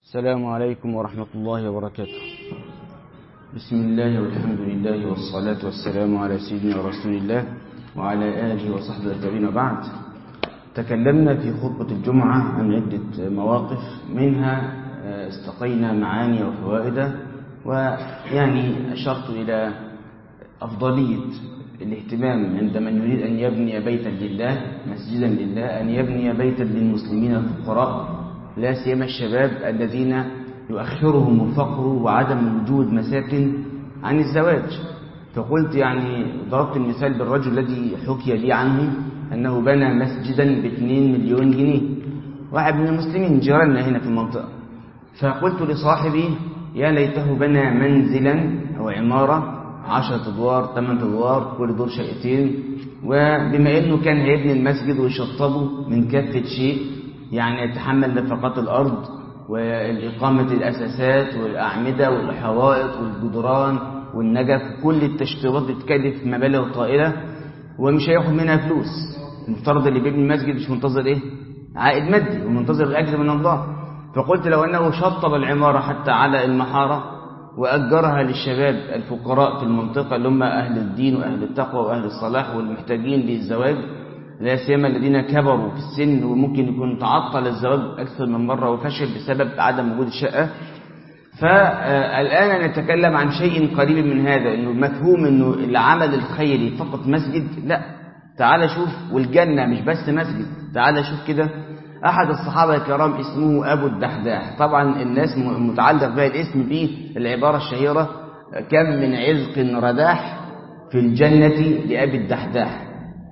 السلام عليكم ورحمة الله وبركاته بسم الله والحمد لله والصلاة والسلام على سيدنا رسول الله وعلى آله وصحبه أجمعين بعد تكلمنا في خطبة الجمعة عن عدة مواقف منها استقينا معاني وفوائد ويعني أشرت إلى أفضلية الاهتمام عند من يريد أن يبني بيتا لله مسجدا لله أن يبني بيتا للمسلمين الفقراء لا سيما الشباب الذين يؤخرهم الفقر وعدم وجود مساكن عن الزواج فقلت يعني ضربت المثال بالرجل الذي حكي لي عنه أنه بنى مسجدا باثنين مليون جنيه واحد من المسلمين جيراننا هنا في المنطقة فقلت لصاحبي يا ليته بنى منزلا أو عمارة عشرة أدوار ثمانية أدوار كل دور شقتين وبما أنه كان هيبني المسجد ويشطبه من كافة شيء يعني يتحمل نفقات الأرض والإقامة الأساسات والأعمدة والحوائط والجدران والنجف كل التشطيبات بتكلف مبالغ طائلة ومش هياخد منها فلوس المفترض اللي بيبني المسجد مش منتظر إيه عائد مادي ومنتظر الأجر من الله فقلت لو أنه شطب العمارة حتى على المحارة وأجرها للشباب الفقراء في المنطقة اللي هم أهل الدين وأهل التقوى وأهل الصلاح والمحتاجين للزواج لا سيما الذين كبروا في السن وممكن يكون تعطل الزواج أكثر من مرة وفشل بسبب عدم وجود الشقة فالآن نتكلم عن شيء قريب من هذا إنه مفهوم إنه العمل الخيري فقط مسجد لا تعال شوف والجنة مش بس مسجد تعال شوف كده أحد الصحابة الكرام اسمه أبو الدحداح طبعا الناس متعلق بها الاسم به العبارة الشهيرة كم من عزق رداح في الجنة لأبي الدحداح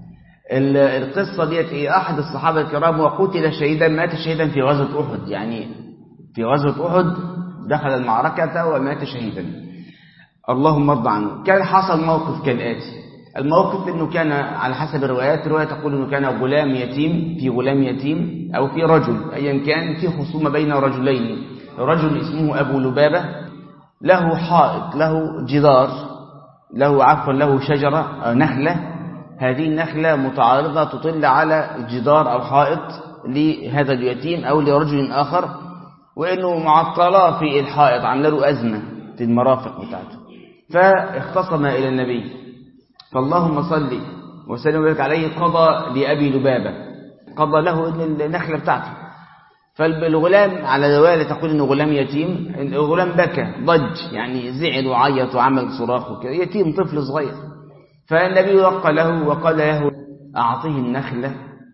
القصة ديت إيه أحد الصحابة الكرام وقتل شهيدا مات شهيدا في غزوة أحد يعني في غزوة أحد دخل المعركة ومات شهيدا اللهم ارضى عنه كان حصل موقف كالآتي الموقف انه كان على حسب الروايات الرواية تقول انه كان غلام يتيم في غلام يتيم او في رجل ايا كان في خصومة بين رجلين رجل اسمه ابو لبابة له حائط له جدار له عفوا له شجرة أو نخلة هذه النخلة متعارضة تطل على جدار أو حائط لهذا اليتيم أو لرجل آخر وإنه معطلة في الحائط عامله له أزمة في المرافق بتاعته فاختصم إلى النبي فاللهم صل وسلم وبارك عليه قضى لأبي لبابة قضى له النخلة بتاعته فالغلام على رواية تقول إنه غلام يتيم الغلام بكى ضج يعني زعل وعيط وعمل صراخ وكذا يتيم طفل صغير فالنبي وقى له وقال له أعطيه النخلة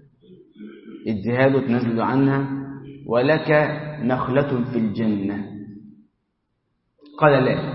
اديها له تنزل عنها ولك نخلة في الجنة قال لا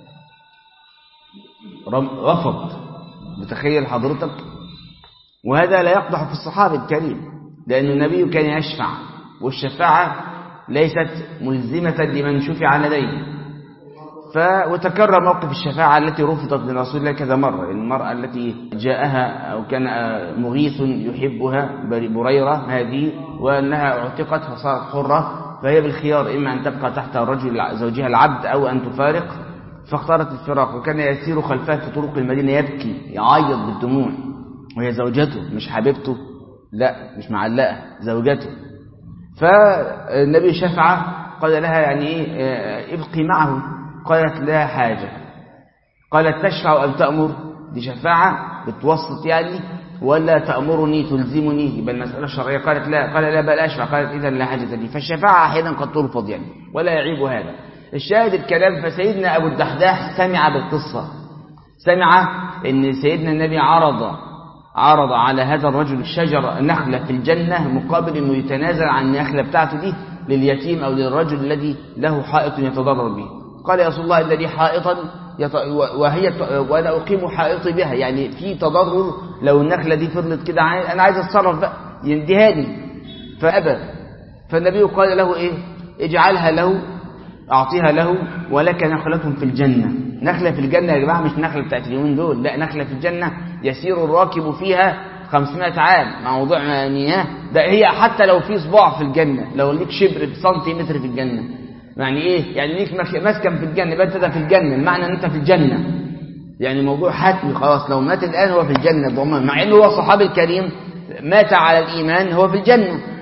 رفض متخيل حضرتك وهذا لا يقدح في الصحابي الكريم لأن النبي كان يشفع والشفاعة ليست ملزمة لمن شفع لديه ف وتكرر موقف الشفاعة التي رفضت من رسول الله كذا مرة المرأة التي جاءها أو كان مغيث يحبها بريرة هذه وأنها اعتقت فصارت حرة فهي بالخيار إما أن تبقى تحت رجل زوجها العبد أو أن تفارق فاختارت الفراق وكان يسير خلفها في طرق المدينة يبكي يعيط بالدموع وهي زوجته مش حبيبته لا مش معلقة زوجته فالنبي شفع قال لها يعني ايه ابقي معه قالت لا حاجة قالت تشفع أم تأمر دي شفاعة بتوسط يعني ولا تأمرني تلزمني يبقى المسألة الشرعية قالت لا قال لا بل أشفع قالت إذا لا حاجة لي فالشفاعة أحيانا قد ترفض يعني ولا يعيب هذا الشاهد الكلام فسيدنا أبو الدحداح سمع بالقصة سمع أن سيدنا النبي عرض عرض على هذا الرجل الشجرة نخلة في الجنة مقابل أنه يتنازل عن النخلة بتاعته دي لليتيم أو للرجل الذي له حائط يتضرر به قال يا رسول الله إن لي حائطا يط... وهي وأنا أقيم حائطي بها يعني في تضرر لو النخلة دي فضلت كده أنا عايز أتصرف بقى ينديها لي فأبى فالنبي قال له إيه اجعلها له أعطيها له ولك نخلة في الجنة نخلة في الجنة يا جماعة مش نخلة بتاعت اليومين دول لا نخلة في الجنة يسير الراكب فيها 500 عام موضوع يعني ده هي حتى لو في صباع في الجنة لو ليك شبر في سنتيمتر في الجنة يعني ايه يعني ليك مسكن في الجنة يبقى انت ده في الجنة المعنى ان انت في الجنة يعني موضوع حتمي خلاص لو مات الآن هو في الجنة مع انه هو الصحابي الكريم مات على الإيمان هو في الجنة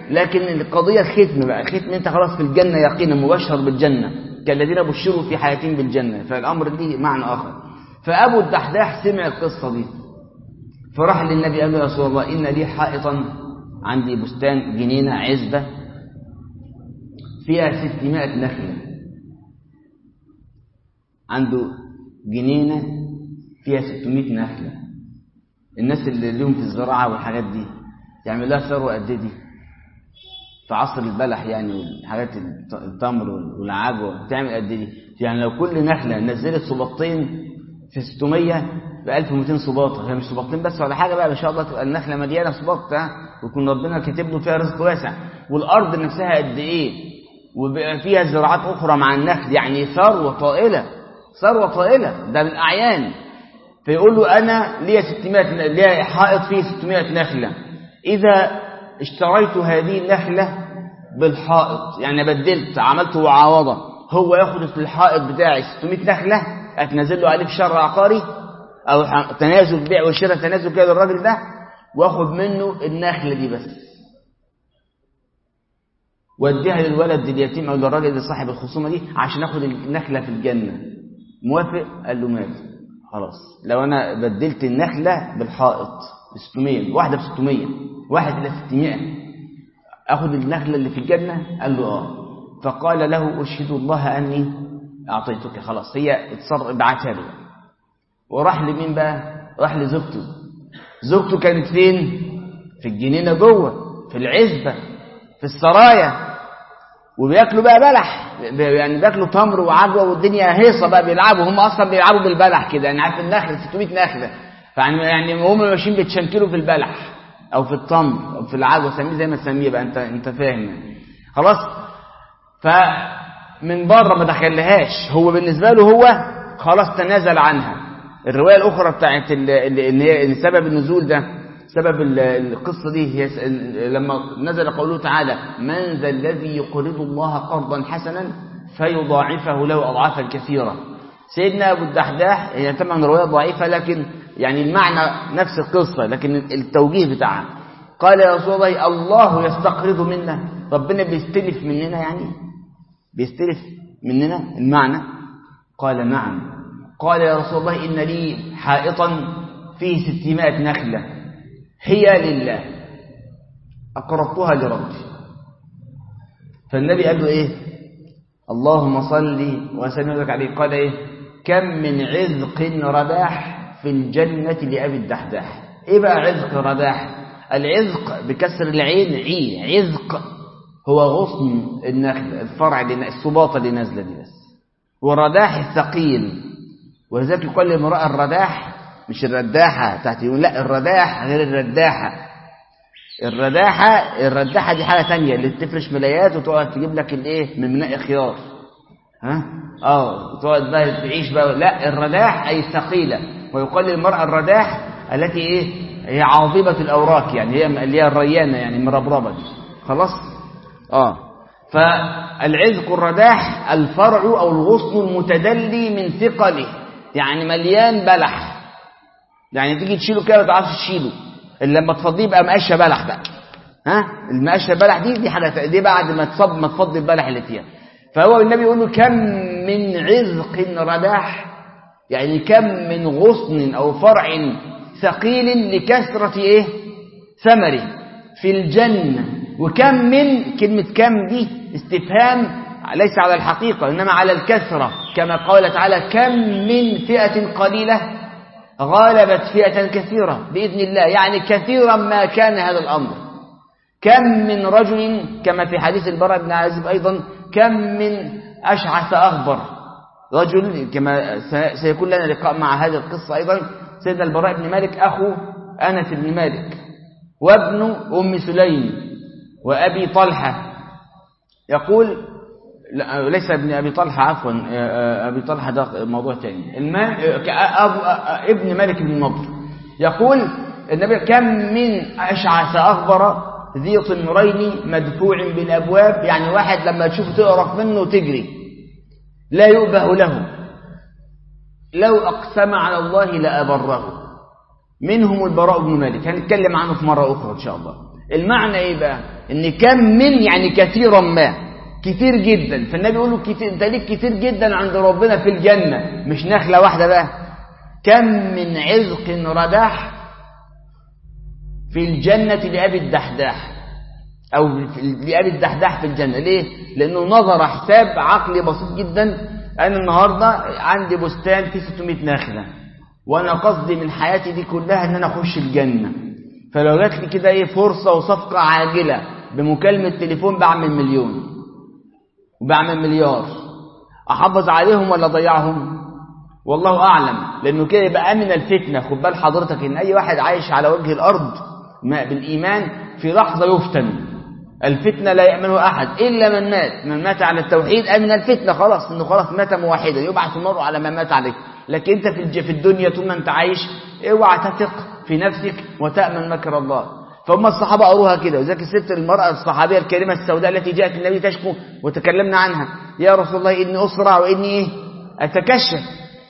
لكن القضية الختم بقى الختم انت خلاص في الجنة يقينا مبشر بالجنة كالذين بشروا في حياتهم بالجنة فالأمر دي معنى آخر فأبو الدحداح سمع القصة دي فراح للنبي قال له يا رسول الله إن لي حائطا عندي بستان جنينة عزبة فيها 600 نخلة عنده جنينة فيها 600 نخلة الناس اللي لهم في الزراعة والحاجات دي يعمل لها ثروة قد دي في عصر البلح يعني والحاجات التمر والعجوة تعمل قد دي يعني لو كل نخلة نزلت صباطين في 600 ب 1200 صباطة هي مش صباطين بس ولا حاجة بقى ما شاء الله تبقى النخلة مليانة صباط ويكون ربنا كاتب له فيها رزق واسع والأرض نفسها قد إيه وبقى فيها زراعات أخرى مع النخل يعني ثروة طائلة ثروة طائلة ده بالأعيان فيقول له أنا ليا 600 ليا حائط فيه 600 نخلة إذا اشتريت هذه النخلة بالحائط يعني بدلت عملت معاوضة هو ياخد في الحائط بتاعي 600 نخلة أتنزل له عليه في شر عقاري أو تنازل بيع وشراء تنازل كده للراجل ده واخد منه النخلة دي بس واديها للولد اليتيم أو للراجل اللي صاحب الخصومة دي عشان اخد النخلة في الجنة موافق قال له موافق خلاص لو أنا بدلت النخلة بالحائط ب 600 واحدة ب 600 واحد إلى 600 أخذ النخلة اللي في الجنة قال له آه فقال له أشهد الله أني أعطيتك خلاص هي اتصر ابعتها له وراح لمين بقى راح لزوجته زوجته كانت فين في الجنينة جوه في العزبة في السرايا وبياكلوا بقى بلح يعني بياكلوا تمر وعجوه والدنيا هيصه بقى بيلعبوا هم اصلا بيلعبوا بالبلح كده يعني عارف النخل 600 نخله فيعني يعني هم ماشيين بيتشنكلوا في البلح او في التمر او في العجوه سميه زي ما تسميه بقى انت انت فاهم يعني خلاص فمن بره ما دخلهاش هو بالنسبه له هو خلاص تنازل عنها الروايه الاخرى بتاعت اللي هي سبب النزول ده سبب القصة دي هي لما نزل قوله تعالى من ذا الذي يقرض الله قرضا حسنا فيضاعفه له أضعافا كثيرة سيدنا أبو الدحداح هي طبعا رواية ضعيفة لكن يعني المعنى نفس القصة لكن التوجيه بتاعها قال يا رسول الله الله يستقرض منا ربنا بيستلف مننا يعني بيستلف مننا المعنى قال نعم قال يا رسول الله إن لي حائطا فيه ستمائة نخلة هي لله أقرضتها لربي فالنبي قال له إيه اللهم صل وسلم عليه قال إيه كم من عذق رداح في الجنة لأبي الدحداح إيه بقى عذق رداح العذق بكسر العين عي عذق هو غصن النخل الفرع السباطة اللي نازلة دي بس والرداح الثقيل ولذلك يقال للمرأة الرداح مش الرداحة بتاعت لا الرداح غير الرداحة الرداحة الرداحة دي حاجة تانية اللي تفرش ملايات وتقعد تجيب لك الايه من مناء خيار ها اه تقعد بقى تعيش بقى لا الرداح اي الثقيلة ويقال للمرأة الرداح التي ايه هي عاظبة الاوراق يعني هي اللي هي الريانة يعني مربربة دي خلاص اه فالعزق الرداح الفرع او الغصن المتدلي من ثقله يعني مليان بلح يعني تيجي تشيله كده ما تعرفش تشيله الا لما تفضيه يبقى مقشه بلح بقى ها المقشه بلح دي دي حاجه دي بعد ما تصب ما تفضي البلح اللي فيها فهو النبي يقول له كم من عزق رداح يعني كم من غصن او فرع ثقيل لكثره ايه ثمره في الجنه وكم من كلمه كم دي استفهام ليس على الحقيقه انما على الكثره كما قال تعالى كم من فئه قليله غالبت فئة كثيرة بإذن الله يعني كثيرا ما كان هذا الأمر كم من رجل كما في حديث البراء بن عازب أيضا كم من أشعث أغبر رجل كما سيكون لنا لقاء مع هذه القصة أيضا سيدنا البراء بن مالك أخو أنس بن مالك وابن أم سليم وأبي طلحة يقول لا ليس ابن أبي طلحة عفوا أبي طلحة ده موضوع ثاني أبو ابن مالك بن نضر يقول النبي كم من أشعث أغبر ذي طمرين مدفوع بالأبواب يعني واحد لما تشوفه تقرف منه تجري لا يؤبه له لو أقسم على الله لأبره منهم البراء بن مالك هنتكلم عنه في مرة أخرى إن شاء الله المعنى ايه بقى ان كم من يعني كثيرا ما كتير جدا فالنبي يقول له كتير انت ليك كتير جدا عند ربنا في الجنة مش نخلة واحدة بقى كم من عزق رداح في الجنة لأبي الدحداح أو لأبي الدحداح في الجنة ليه؟ لأنه نظر حساب عقلي بسيط جدا أنا النهاردة عندي بستان فيه 600 نخلة وأنا قصدي من حياتي دي كلها إن أنا أخش الجنة فلو جات لي كده إيه فرصة وصفقة عاجلة بمكالمة تليفون بعمل مليون وبعمل مليار أحافظ عليهم ولا أضيعهم؟ والله أعلم لأنه كده يبقى أمن الفتنة خد بال حضرتك إن أي واحد عايش على وجه الأرض بالإيمان في لحظة يفتن الفتنة لا يأمنه أحد إلا من مات من مات على التوحيد أمن الفتنة خلاص إنه خلاص مات موحدا يبعث المرء على ما مات عليه لكن أنت في في الدنيا طول ما أنت عايش اوعى تثق في نفسك وتأمن مكر الله فهم الصحابة قروها كده وذلك الست المرأة الصحابية الكريمة السوداء التي جاءت النبي تشكو وتكلمنا عنها يا رسول الله إني أسرع وإني إيه أتكشف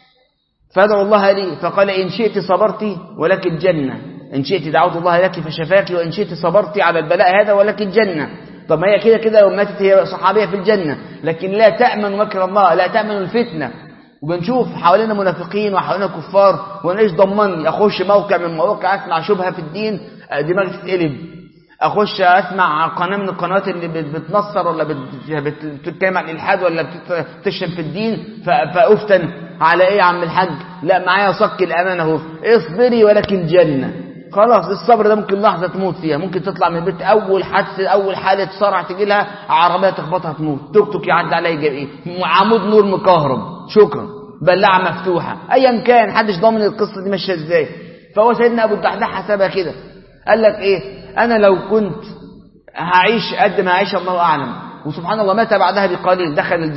فادعوا الله لي فقال إن شئت صبرت ولك الجنة إن شئت دعوت الله لك فشفاك وإن شئت صبرت على البلاء هذا ولك الجنة طب ما هي كده كده لو ماتت هي صحابية في الجنة لكن لا تأمن مكر الله لا تأمن الفتنة وبنشوف حوالينا منافقين وحوالينا كفار وانا ايش ضمني اخش موقع من مواقع اسمع شبهه في الدين دماغي تتقلب اخش اسمع قناه من القنوات اللي بتنصر ولا بتتكلم عن الالحاد ولا بتشتم في الدين فافتن على ايه يا عم الحاج لا معايا صك الامانه اهو اصبري ولكن جنه خلاص الصبر ده ممكن لحظه تموت فيها ممكن تطلع من البيت اول حادثه اول حاله صرع تجي لها عربيه تخبطها تموت توك توك يعدي عليها يجيب ايه عمود نور مكهرب شكرا بلاعه مفتوحه ايا كان محدش ضامن القصه دي ماشيه ازاي فهو سيدنا ابو الدحداح حسبها كده قال لك ايه انا لو كنت هعيش قد ما هعيش الله اعلم وسبحان الله مات بعدها بقليل دخل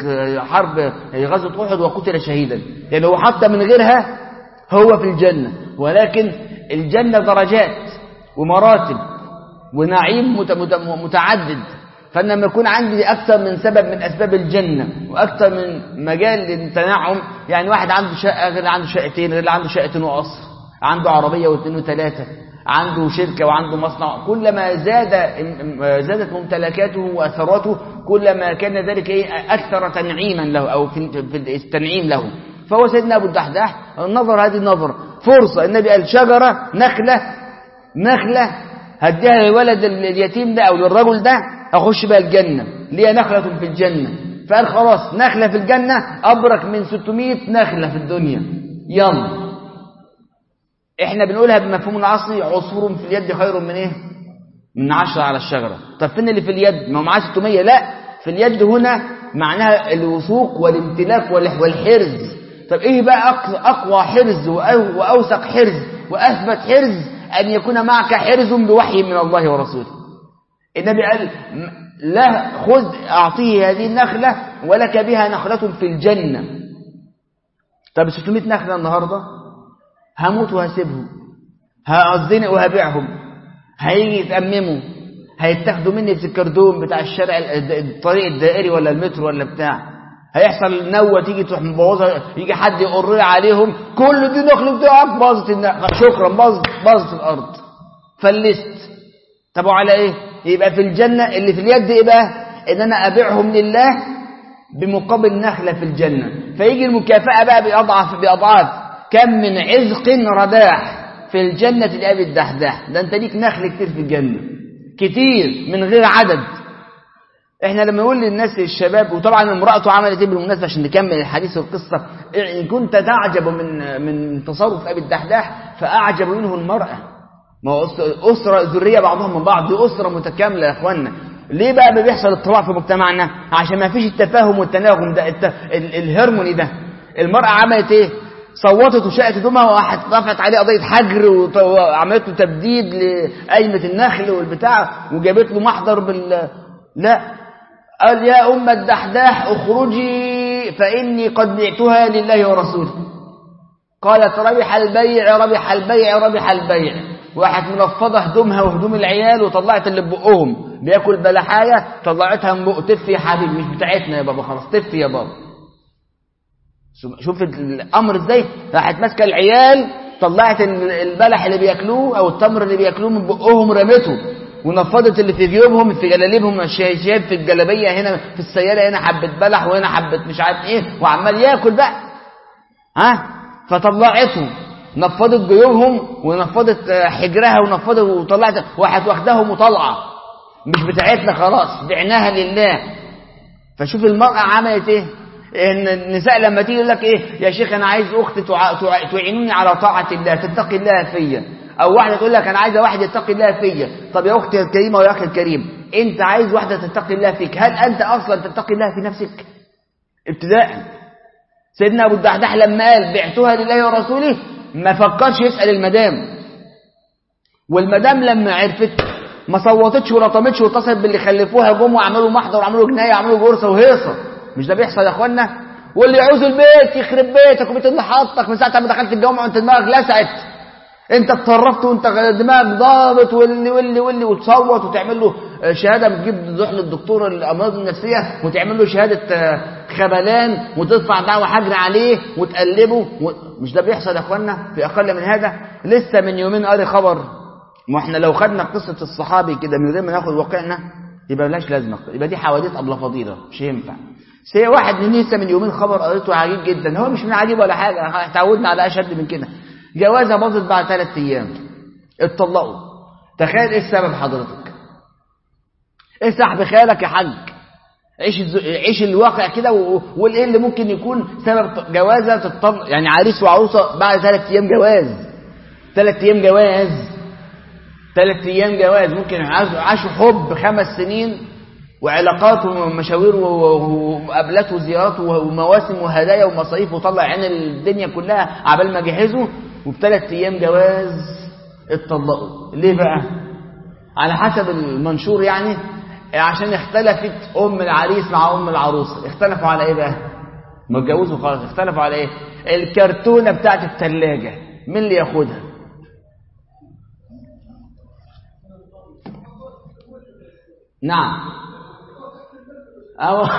حرب غزوه احد وقتل شهيدا يعني هو حتى من غيرها هو في الجنه ولكن الجنه درجات ومراتب ونعيم متعدد فأنا لما يكون عندي أكثر من سبب من أسباب الجنة وأكثر من مجال للتنعم يعني واحد عنده شقة غير عنده شقتين غير عنده شقتين وقصر عنده عربية واثنين وثلاثة عنده شركة وعنده مصنع كلما زاد زادت ممتلكاته وأثراته كلما كان ذلك إيه أكثر تنعيما له أو في التنعيم له فهو سيدنا أبو الدحداح النظر هذه النظرة فرصة النبي قال شجرة نخلة نخلة هديها للولد اليتيم ده أو للرجل ده أخش بقى الجنة ليها نخلة في الجنة فقال خلاص نخلة في الجنة أبرك من 600 نخلة في الدنيا يلا احنا بنقولها بمفهوم العصري عصفور في اليد خير من ايه من عشرة على الشجرة طب فين اللي في اليد ما هو معاه 600 لا في اليد هنا معناها الوثوق والامتلاك والحرز طب ايه بقى اقوى حرز واوثق حرز واثبت حرز ان يكون معك حرز بوحي من الله ورسوله النبي قال لا خذ اعطيه هذه النخلة ولك بها نخلة في الجنة طب 600 نخلة النهاردة هموت وهسيبهم هأذنق وهبيعهم هيجي يتأمموا هيتاخدوا مني بسكردون بتاع الشارع الطريق الدائري ولا المترو ولا بتاع هيحصل نوة تيجي تروح مبوظها يجي حد يقر عليهم كل دي نخل بتاعك باظت النخل شكرا باظت باظت الارض فلست طب وعلى ايه يبقى في الجنة اللي في اليد ايه بقى ان انا ابيعهم لله بمقابل نخلة في الجنة فيجي المكافأة بقى بأضعاف بأضعاف كم من عزق رداح في الجنة لأبي الدحداح ده انت ليك نخل كتير في الجنة كتير من غير عدد احنا لما نقول للناس الشباب وطبعا امرأته عملت ايه بالمناسبة عشان نكمل الحديث والقصة ان كنت تعجب من من تصرف ابي الدحداح فاعجب منه المرأة ما هو أسرة ذرية بعضهم من بعض دي أسرة متكاملة يا اخوانا ليه بقى ما بيحصل اضطراب في مجتمعنا عشان ما فيش التفاهم والتناغم ده الت... ال... الهرموني ده المرأة عملت ايه صوتت وشقت هدومها وراحت رفعت عليه قضيه حجر وعملت له تبديد لقايمه النخل والبتاع وجابت له محضر بال لا قال يا ام الدحداح اخرجي فاني قد بعتها لله ورسوله قالت ربح البيع ربح البيع ربح البيع واحد منفضه هدومها وهدوم العيال وطلعت اللي ببقهم بياكل بلحايه طلعتها من بق تف يا حبيبي مش بتاعتنا يا بابا خلاص تف يا بابا شوف الامر ازاي راحت ماسكه العيال طلعت البلح اللي بياكلوه او التمر اللي بياكلوه من بقهم رمته ونفضت اللي في جيوبهم في جلاليبهم الشياب في الجلابيه هنا في السياره هنا حبه بلح وهنا حبه مش عارف ايه وعمال ياكل بقى ها فطلعته نفضت جيوبهم ونفضت حجرها ونفضت وطلعت واحد واخداهم وطلعه مش بتاعتنا خلاص بعناها لله فشوف المرأة عملت ايه ان النساء لما تيجي يقول لك ايه يا شيخ انا عايز اخت تع... تع... تعينوني على طاعة الله تتقي الله فيا او واحدة تقول لك انا عايزة واحد يتقي الله فيا طب يا اختي الكريمة ويا اخي الكريم انت عايز واحدة تتقي الله فيك هل انت اصلا تتقي الله في نفسك ابتداء سيدنا ابو الدحداح لما قال بعتها لله ورسوله ما فكرش يسأل المدام والمدام لما عرفت ما صوتتش ولا طمتش واتصلت باللي خلفوها جم وعملوا محضر وعملوا جنايه وعملوا جرسه وهيصه مش ده بيحصل يا اخوانا واللي يعوز البيت يخرب بيتك وبيت اللي حاطك من ساعه ما دخلت الجامعه وانت دماغك لسعت انت اتصرفت وانت دماغك ضابط واللي واللي واللي وتصوت وتعمل له شهاده بتجيب تروح للدكتور الامراض النفسيه وتعمل له شهاده خبلان وتدفع دعوه حجر عليه وتقلبه و... مش ده بيحصل يا اخوانا في اقل من هذا لسه من يومين قاري خبر ما احنا لو خدنا قصة الصحابي كده من غير ما ناخد واقعنا يبقى بلاش لازمة يبقى دي حواديت أبلة فضيلة مش هينفع بس هي واحد من لسه من يومين خبر قريته عجيب جدا هو مش من عجيب ولا حاجة اتعودنا على أشد من كده جوازة باظت بعد ثلاث أيام اتطلقوا تخيل ايه السبب حضرتك اسح بخيالك يا حاج عيش الز... عيش الواقع كده و... وايه اللي ممكن يكون سبب جوازه تطلق يعني عريس وعروسه بعد ثلاث ايام جواز ثلاث ايام جواز ثلاث ايام جواز ممكن عاشوا حب خمس سنين وعلاقات ومشاوير ومقابلات وزيارات ومواسم وهدايا ومصاريف وطلع عين الدنيا كلها عبال ما جهزوا وبثلاث ايام جواز اتطلقوا ليه بقى على حسب المنشور يعني عشان اختلفت ام العريس مع ام العروسه اختلفوا على ايه بقى ما اتجوزوا خلاص اختلفوا على ايه الكرتونه بتاعت الثلاجه مين اللي ياخدها نعم أو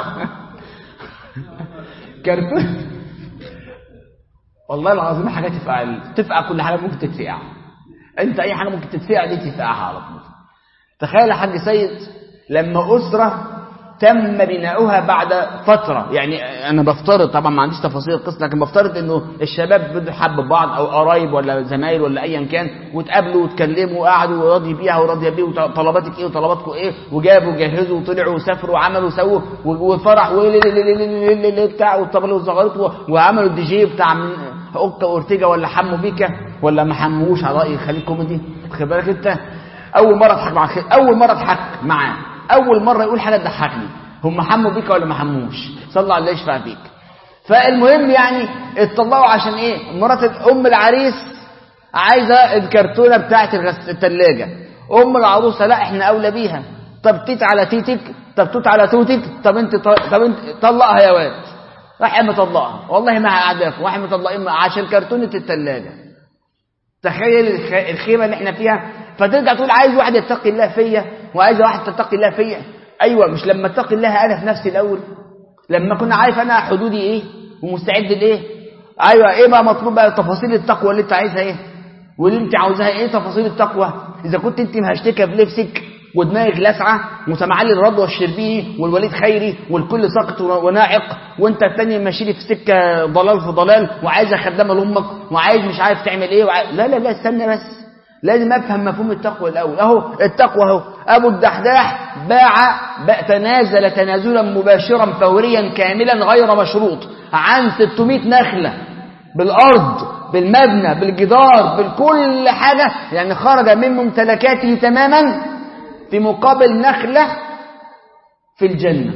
كرتون والله العظيم حاجة تفقع تفقع كل حاجة ممكن تتفقع انت اي حاجة ممكن تتفقع دي تفقعها على طول تخيل يا حاج سيد لما أسرة تم بناؤها بعد فترة يعني أنا بفترض طبعا ما عنديش تفاصيل القصة لكن بفترض إنه الشباب بدوا حب بعض أو قرايب ولا زمايل ولا أيا كان واتقابلوا واتكلموا وقعدوا وراضي بيها وراضية بيه وطلباتك إيه وطلباتكم إيه وجابوا وجهزوا وطلعوا وسافروا وعملوا وسووا وفرح بتاع وطبلوا وزغرت وعملوا الدي جي بتاع من أوكا أورتيجا ولا حمو بيكا ولا ما حموش على رأي خليل كوميدي خد بالك أنت أول مرة أضحك مع أول مرة أضحك معاه اول مره يقول حاجه تضحكني هم حموا بيك ولا ما حموش صلى على الله يشفع فيك فالمهم يعني اتطلعوا عشان ايه مرات ام العريس عايزه الكرتونه بتاعه الثلاجه ام العروسه لا احنا اولى بيها طب تيت على تيتك طب توت على توتك طب انت طب انت طلقها يا واد راح مطلقها والله ما قعدها واحد مطلقين عشان كرتونه الثلاجه تخيل الخيمه اللي احنا فيها فترجع تقول عايز واحد يتقي الله فيا وعايز واحد تتقي الله فيا ايوه مش لما اتقي الله انا في نفسي الاول لما كنا عارف انا حدودي ايه ومستعد لايه ايوه ايه بقى مطلوب بقى تفاصيل التقوى اللي انت عايزها ايه واللي انت عاوزاها ايه تفاصيل التقوى اذا كنت انت مهشتكه في لبسك ودماغك لاسعه وسمع لي الرضوى الشربيني والوليد خيري والكل ساقط وناعق وانت الثاني ماشي لي في سكه ضلال في ضلال وعايزه خدامه لامك وعايز مش عارف تعمل ايه وعايز... لا لا لا استنى بس لازم افهم مفهوم التقوى الاول اهو التقوى اهو ابو الدحداح باع تنازل تنازلا مباشرا فوريا كاملا غير مشروط عن 600 نخله بالارض بالمبنى بالجدار بالكل حاجه يعني خرج من ممتلكاته تماما في مقابل نخله في الجنه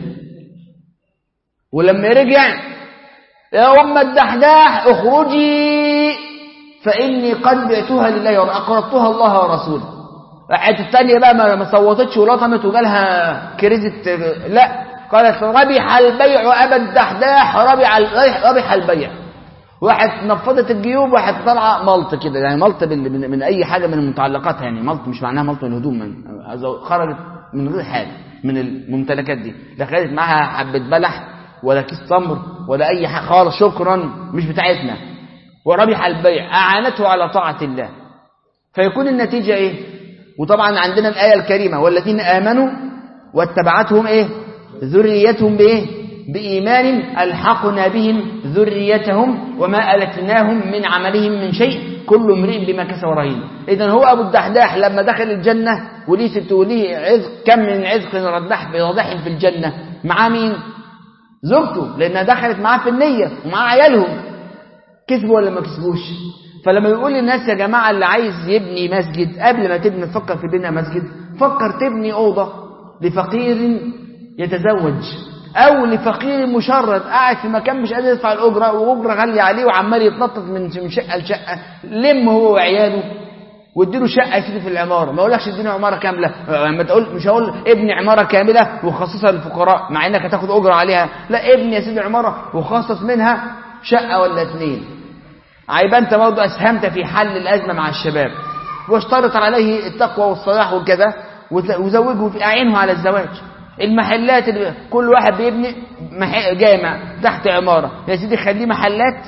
ولما رجع يا ام الدحداح اخرجي فإني قد بعتها لله وأقرضتها الله ورسوله راحت الثانية بقى ما صوتتش ولطمت وجالها كريزة لا قالت ربح البيع أبا الدحداح ربح ربح البيع واحد نفضت الجيوب واحد طالعه ملط كده يعني ملط من, من اي حاجه من متعلقاتها يعني ملط مش معناها ملط من الهدوم من خرجت من غير حاجه من الممتلكات دي لا خدت معاها حبه بلح ولا كيس تمر ولا اي حاجه خالص شكرا مش بتاعتنا وربح البيع أعانته على طاعة الله فيكون النتيجة إيه وطبعا عندنا الآية الكريمة والذين آمنوا واتبعتهم إيه ذريتهم بإيه بإيمان ألحقنا بهم ذريتهم وما ألتناهم من عملهم من شيء كل امرئ بما كسب رهين إذا هو أبو الدحداح لما دخل الجنة وليه ست وليه عزق كم من عزق ردح بواضح في الجنة مع مين زوجته لأنها دخلت معاه في النية ومع عيالهم كسبوا ولا ما كسبوش فلما يقول للناس يا جماعة اللي عايز يبني مسجد قبل ما تبني تفكر في بناء مسجد فكر تبني أوضة لفقير يتزوج أو لفقير مشرد قاعد في مكان مش قادر يدفع الأجرة وأجرة غالية عليه وعمال يتنطط من شقة لشقة لم هو وعياله واديله شقة يا سيدي في العمارة ما اقولكش اديني عمارة كاملة لما تقول مش هقول ابني عمارة كاملة وخصصها للفقراء مع انك هتاخد أجرة عليها لا ابني يا سيدي عمارة وخصص منها شقة ولا اتنين عيبقى انت برضه اسهمت في حل الازمه مع الشباب واشترط عليه التقوى والصلاح وكذا وزوجه في اعينه على الزواج المحلات اللي كل واحد بيبني جامع تحت عماره يا سيدي خليه محلات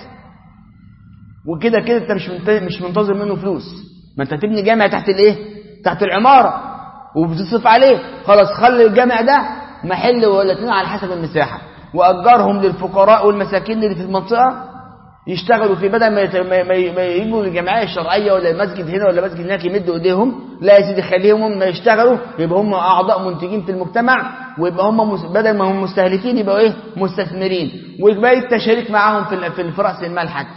وكده كده انت مش مش منتظر منه فلوس ما انت تبني جامع تحت الايه تحت العماره وبتصرف عليه خلاص خلي الجامع ده محل ولا اتنين على حسب المساحه واجرهم للفقراء والمساكين اللي في المنطقه يشتغلوا في بدل ما ما يجوا للجمعيه الشرعيه ولا المسجد هنا ولا مسجد هناك يمدوا ايديهم لا يا سيدي خليهم هم يشتغلوا يبقى هم اعضاء منتجين في المجتمع ويبقى هم بدل ما هم مستهلكين يبقوا ايه مستثمرين ويبقى التشارك معاهم في في في راس المال حتى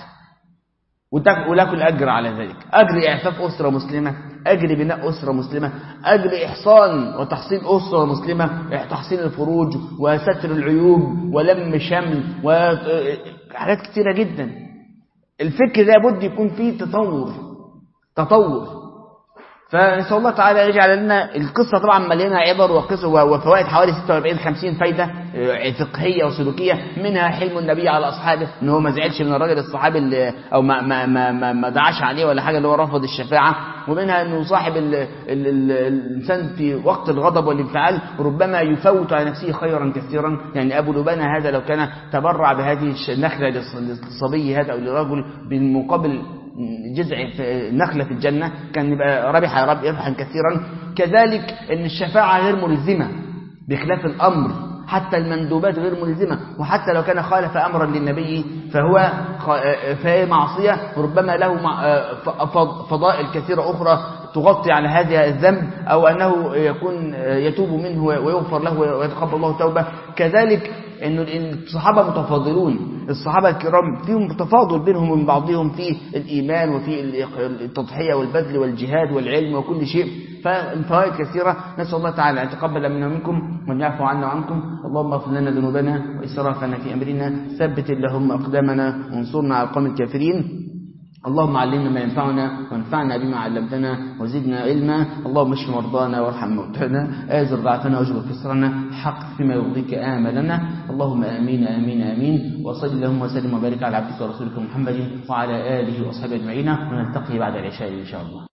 ولكل اجر على ذلك اجر اعفاف اسره مسلمه اجر بناء اسره مسلمه اجر احصان وتحصين اسره مسلمه تحصين الفروج وستر العيوب ولم شمل وحاجات كثيره جدا الفكر ده بد يكون فيه تطور تطور فنسأل الله تعالى يجعل لنا القصة طبعا مليانة عبر وقصص وفوائد حوالي 46 50 فايدة فقهية وسلوكية منها حلم النبي على أصحابه إن هو ما زعلش من الراجل الصحابي اللي أو ما ما ما ما, ما دعاش عليه ولا حاجة اللي هو رفض الشفاعة ومنها إنه صاحب ال ال ال الإنسان في وقت الغضب والانفعال ربما يفوت على نفسه خيرا كثيرا يعني أبو لبانة هذا لو كان تبرع بهذه النخلة للصبي هذا أو لرجل بالمقابل جزع في نخلة في الجنة كان يبقى ربح ربحا كثيرا كذلك ان الشفاعة غير ملزمة بخلاف الأمر حتى المندوبات غير ملزمة وحتى لو كان خالف أمرا للنبي فهو فهي معصية ربما له فضائل كثيرة أخرى تغطي على هذا الذنب أو أنه يكون يتوب منه ويغفر له ويتقبل الله توبة كذلك أن الصحابة متفاضلون الصحابة الكرام فيهم تفاضل بينهم وبين بعضهم في الإيمان وفي التضحية والبذل والجهاد والعلم وكل شيء فالفوائد كثيرة نسأل الله تعالى أن يتقبل منا ومنكم وأن يعفو عنا وعنكم اللهم اغفر لنا ذنوبنا وإسرافنا في أمرنا ثبت اللهم أقدامنا وانصرنا على القوم الكافرين اللهم علمنا ما ينفعنا وانفعنا بما علمتنا وزدنا علما اللهم اشف مرضانا وارحم موتانا آزر ضعفنا واجبر كسرنا حق فيما يرضيك آملنا اللهم آمين آمين آمين وصل اللهم وسلم وبارك على عبدك ورسولك محمد وعلى آله وأصحابه أجمعين ونلتقي بعد العشاء إن شاء الله